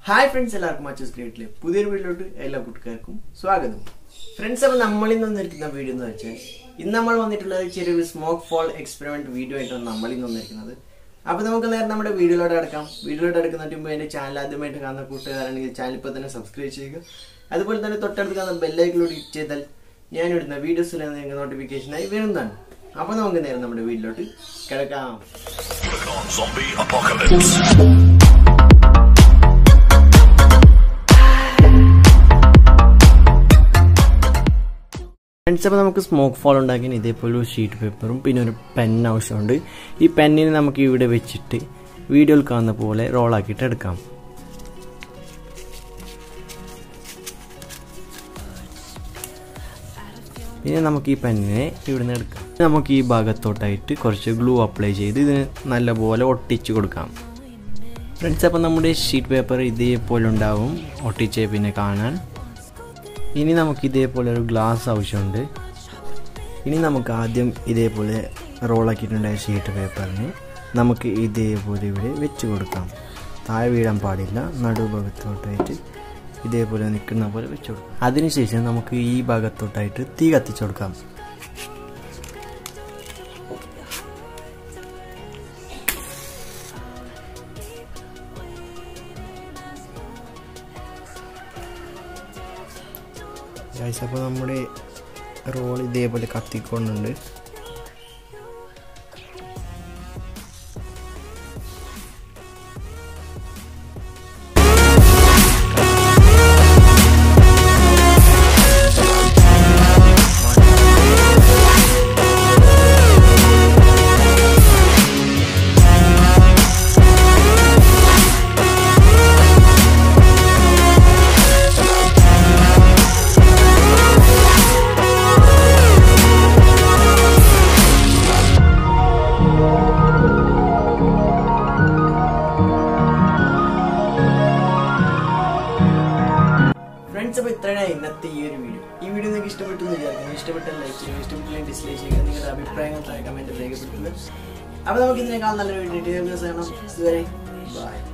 Hi friends എല്ലാവർക്കും മച്ചസ് ക്രിയേറ്റിലെ പുതിയൊരു വീഡിയോയിലോട്ട് എല്ലാ കൂട്ടുകാർക്കും സ്വാഗതം ഫ്രണ്ട്സ് അപ്പോൾ നമ്മളിൽ നിന്ന് വന്നിരിക്കുന്ന വീഡിയോ എന്ന് വെച്ചാൽ ഇന്ന് നമ്മൾ വന്നിട്ടുള്ളത് ചെറിയൊരു സ്മോക്ക് ഫോൾ എക്സ്പെരിമെന്റ് വീഡിയോ ആയിട്ടാണ് നമ്മളിൽ നിന്ന് വന്നിരിക്കുന്നത് അപ്പോൾ നമുക്ക് നേരെ നമ്മുടെ വീഡിയോയിലോട്ട് അടക്കാം വീഡിയോയിലോട്ട് അടുക്കുന്നതിന് മുമ്പ് എൻ്റെ ചാനൽ ആദ്യമായിട്ട് കാണുന്ന കൂട്ടുകാരാണെങ്കിൽ ചാനൽ ഇപ്പോൾ തന്നെ സബ്സ്ക്രൈബ് ചെയ്യുക അതുപോലെ തന്നെ തൊട്ടടുത്ത് കാണുന്ന ബെല്ലൈക്കിലൂടെ ഇറ്റ് ചെയ്താൽ ഞാൻ ഇടുന്ന വീഡിയോസിൽ നിങ്ങൾക്ക് നോട്ടിഫിക്കേഷനായി വരുന്നതാണ് അപ്പോൾ നമുക്ക് നേരെ നമ്മുടെ വീഡിയോയിലോട്ട് കിടക്കാം Click on Zombie Apocalypse. Friends അപ്പോൾ നമുക്ക് സ്മോക്ക് ഫോൾ ഉണ്ടാക്കാൻ ഇതേപോലെ ഒരു ഷീറ്റ് പേപ്പറും പിന്നെ ഒരു പെൻ ആവശ്യമുണ്ട് ഈ പെന്നിന് നമുക്ക് ഇവിടെ വെച്ചിട്ട് വീഡിയോയിൽ കാണുന്ന പോലെ റോളാക്കിയിട്ട് എടുക്കാം പിന്നെ നമുക്ക് ഈ പെന്നിനെ ഇവിടുന്ന് എടുക്കാം നമുക്ക് ഈ ഭാഗത്തോട്ടായിട്ട് കുറച്ച് ഗ്ലൂ അപ്ലൈ ചെയ്ത് ഇതിന് നല്ലപോലെ ഒട്ടിച്ച് കൊടുക്കാം ഫ്രണ്ട്സ് അപ്പോൾ നമ്മുടെ ഷീറ്റ് പേപ്പർ ഇതേപോലെ ഉണ്ടാവും ഒട്ടിച്ച് പിന്നെ കാണാൻ ഇനി നമുക്ക് ഇതേപോലെ ഒരു ഗ്ലാസ് ആവശ്യമുണ്ട് ഇനി നമുക്ക് ആദ്യം ഇതേപോലെ റോളാക്കിയിട്ടുണ്ടായ ഷീറ്റ് പേപ്പറിന് നമുക്ക് ഇതേപോലെ ഇവിടെ വെച്ച് കൊടുക്കാം താഴെ വീഴാൻ പാടില്ല നടുഭാഗത്തോട്ടായിട്ട് ഇതേപോലെ നിൽക്കുന്ന പോലെ വെച്ച് കൊടുക്കാം അതിനുശേഷം നമുക്ക് ഈ ഭാഗത്തോട്ടായിട്ട് തീ കത്തിച്ചു കൊടുക്കാം ഗൈസ് അപ്പോൾ നമ്മുടെ റോൾ ഇതേപോലെ കത്തിക്കൊണ്ടുണ്ട് ഫ്രണ്ട്സ് അപ്പോൾ ഇത്രയാണ് ഇന്നത്തെ ഈ ഒരു വീഡിയോ ഈ വീഡിയോ നിങ്ങൾക്ക് ഇഷ്ടപ്പെട്ടു എന്ന് വിചാരിക്കുന്നു ഇഷ്ടപ്പെട്ടാൽ ലൈക്ക് ചെയ്യുക ഇഷ്ടപ്പെട്ടില്ലെങ്കിൽ ഡിസ്ലൈക്ക് ചെയ്യുക നിങ്ങളുടെ അഭിപ്രായങ്ങൾ താഴെ കമൻറ്റ് രേഖപ്പെടുത്തുക അപ്പോൾ നമുക്ക് ഇതിനേക്കാൾ നല്ലൊരു വീഡിയോ കാണാം ഇതുവരെ ബൈ